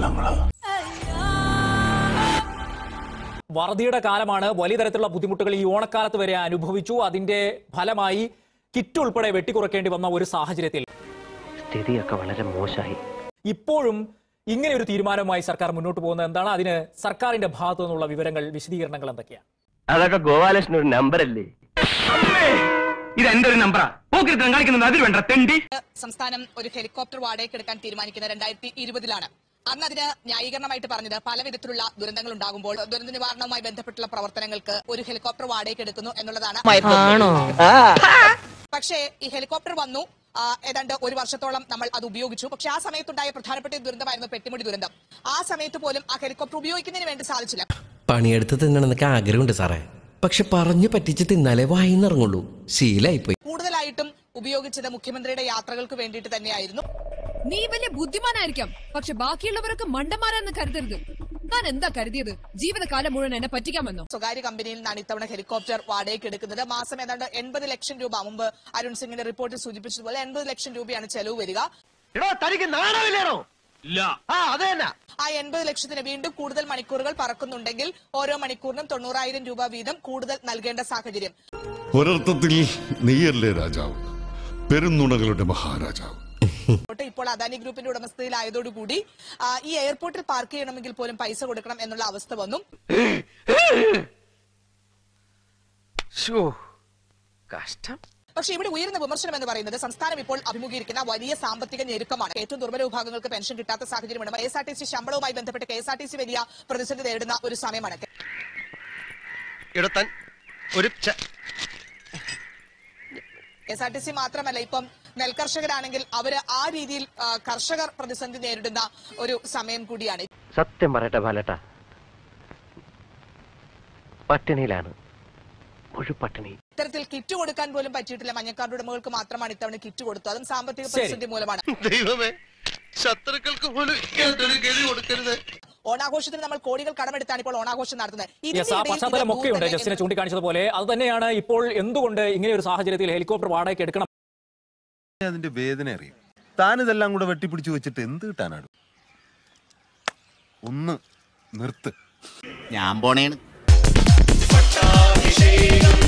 ഞങ്ങള് വറുതിയുടെ കാലമാണ് വലിയ തരത്തിലുള്ള ബുദ്ധിമുട്ടുകൾ ഈ ഓണക്കാലത്ത് വരെ അനുഭവിച്ചു അതിന്റെ ഫലമായി കിറ്റ് ഉൾപ്പെടെ വെട്ടിക്കുറക്കേണ്ടി വന്ന ഒരു സാഹചര്യത്തിൽ സ്ഥിതിയൊക്കെ വളരെ മോശമായി ഇപ്പോഴും ഇങ്ങനെ ഒരു തീരുമാനവുമായി സർക്കാർ മുന്നോട്ട് പോകുന്നത് എന്താണ് അതിന് സർക്കാരിന്റെ ഭാഗത്തു നിന്നുള്ള വിവരങ്ങൾ വിശദീകരണങ്ങൾ എന്തൊക്കെയാണ് അതൊക്കെ ഗോപാലകൃഷ്ണൻ ഒരു നമ്പർ അല്ലേ ഇത് എന്റെ ഒരു നമ്പറാ പോക്കിരുത്തം കാണിക്കുന്നത് അതിൽ വേണ്ട തെണ്ടി സംസ്ഥാനം ഒരു ഹെലികോപ്റ്റർ വാടകയ്ക്ക് എടുക്കാൻ തീരുമാനിക്കുന്ന രണ്ടായിരത്തി ഇരുപതിലാണ് അന്ന് അതിന് ന്യായീകരണമായിട്ട് പറഞ്ഞത് പല വിധത്തിലുള്ള ദുരന്തങ്ങൾ ഉണ്ടാകുമ്പോൾ ദുരന്ത നിവാരണവുമായി ബന്ധപ്പെട്ടുള്ള പ്രവർത്തനങ്ങൾക്ക് ഒരു ഹെലികോപ്റ്റർ വാടകയ്ക്ക് എടുക്കുന്നു എന്നുള്ളതാണ് പക്ഷേ ഈ ഹെലികോപ്റ്റർ വന്നു ആ, ഏതാണ്ട് ഒരു വർഷത്തോളം നമ്മൾ അത് ഉപയോഗിച്ചു പക്ഷെ ആ സമയത്തുണ്ടായ പ്രധാനപ്പെട്ട ഒരു ദുരന്തമായിരുന്നു പെട്ടിമുടി ദുരന്തം ആ സമയത്ത് പോലും ആ ഹെലികോപ്റ്റർ ഉപയോഗിക്കുന്നതിന് വേണ്ടി സാധിച്ചില്ല പണിയെടുത്ത് തിന്നണമെന്നൊക്കെ ആഗ്രഹമുണ്ട് സാറേ പക്ഷെ പറഞ്ഞു പറ്റിച്ച് തിന്നാലേ വായിന്നിറങ്ങുള്ളൂ ശീലായിപ്പോയി കൂടുതലായിട്ടും ഉപയോഗിച്ചത് മുഖ്യമന്ത്രിയുടെ യാത്രകൾക്ക് വേണ്ടിയിട്ട് തന്നെയായിരുന്നു നീ വലിയ ബുദ്ധിമാനായിരിക്കാം പക്ഷെ ബാക്കിയുള്ളവരൊക്കെ മണ്ടന്മാരാന്ന് കരുതരുത് താൻ എന്താ കരുതിയത് ജീവിതകാലം മുഴുവൻ എന്നെ പറ്റിക്കാമെന്നോ സ്വകാര്യ കമ്പനിയിൽ നിന്നാണ് ഇത്തവണ ഹെലികോപ്റ്റർ വാടകയ്ക്ക് എടുക്കുന്നത് മാസം ഏതാണ്ട് എൺപത് ലക്ഷം രൂപ മുമ്പ് അരുൺ സിംഗിന്റെ റിപ്പോർട്ടിൽ സൂചിപ്പിച്ചതുപോലെ എൺപത് ലക്ഷം രൂപയാണ് ചെലവ് വരിക എടോ തനിക്ക് നാണമില്ലേണോ ഇല്ല ആ അത് തന്നെ ആ എൺപത് ലക്ഷത്തിന് വീണ്ടും കൂടുതൽ മണിക്കൂറുകൾ പറക്കുന്നുണ്ടെങ്കിൽ ഓരോ മണിക്കൂറിനും തൊണ്ണൂറായിരം രൂപ വീതം കൂടുതൽ നൽകേണ്ട സാഹചര്യം ഒരർത്ഥത്തിൽ നീയല്ലേ രാജാവ് പെരുന്നുണകളുടെ മഹാരാജാവ് എയർപോർട്ട് ഇപ്പോൾ അദാനി ഗ്രൂപ്പിന്റെ ഉടമസ്ഥതയിലായതോടുകൂടി ആ, ഈ എയർപോർട്ടിൽ പാർക്ക് ചെയ്യണമെങ്കിൽ പോലും പൈസ കൊടുക്കണം എന്നുള്ള അവസ്ഥ വന്നു കഷ്ടം പക്ഷേ ഇവിടെ ഉയർന്ന വിമർശനം എന്ന് പറയുന്നത് സംസ്ഥാനം ഇപ്പോൾ അഭിമുഖീകരിക്കുന്ന വലിയ സാമ്പത്തിക ഞെരുക്കമാണ് ഏറ്റവും ദുർബല വിഭാഗങ്ങൾക്ക് പെൻഷൻ കിട്ടാത്ത സാഹചര്യമാണ് K S R T C ശമ്പളവുമായി ബന്ധപ്പെട്ട് K S R T C വലിയ പ്രതിസന്ധി നേരിടുന്ന ഒരു സമയമാണ് ഇടത്തൻ ഒരു ച- K S R T C മാത്രമല്ല ഇപ്പം നെൽകർഷകരാണെങ്കിൽ അവര് ആ രീതിയിൽ ആ, കർഷകർ പ്രതിസന്ധി നേരിടുന്ന ഒരു സമയം കൂടിയാണ് സത്യം പറയട്ടെ ബാലട്ട പട്ടിണിയിലാണ് ഒരു പട്ടിണി ഇത്തരത്തിൽ കിറ്റ് കൊടുക്കാൻ പോലും പറ്റിയിട്ടില്ല മഞ്ഞക്കാരുടെ ഉടമകൾക്ക് മാത്രമാണ് ഇത്തവണ കിറ്റ് കൊടുത്തത് അതും സാമ്പത്തിക ശരി. പ്രതിസന്ധി മൂലമാണ് ദൈവമേ ശത്രുക്കൾക്ക് പോലും ഇങ്ങനൊരു ഗതി കൊടുക്കരുത് ഓണാഘോഷത്തിന് നമ്മൾ കോടികൾ കടമെടുത്താണ് ഇപ്പോൾ ഓണാഘോഷം നടത്തുന്നത് ഇതിന്റെ യെസ് ആ ഇടയിൽ പശ്ചാത്തലം ഇത് ഒക്കെയുണ്ട് ദൂർത്തന്നെ ജസ്റ്റിനെ ചൂണ്ടിക്കാണിച്ചതുപോലെ അത് തന്നെയാണ് ഇപ്പോൾ എന്തുകൊണ്ട് ഇങ്ങനെ ഒരു സാഹചര്യത്തിൽ ഹെലികോപ്റ്റർ വാടകയ്ക്ക് എടുക്കണം അതിന്റെ വേദന അറിയും താൻ ഇതെല്ലാം കൂടെ വെട്ടിപ്പിടിച്ചു വെച്ചിട്ട് എന്ത് കിട്ടാനാണ് ഒന്ന് നിർത്ത് ഞാൻ പോണേണ്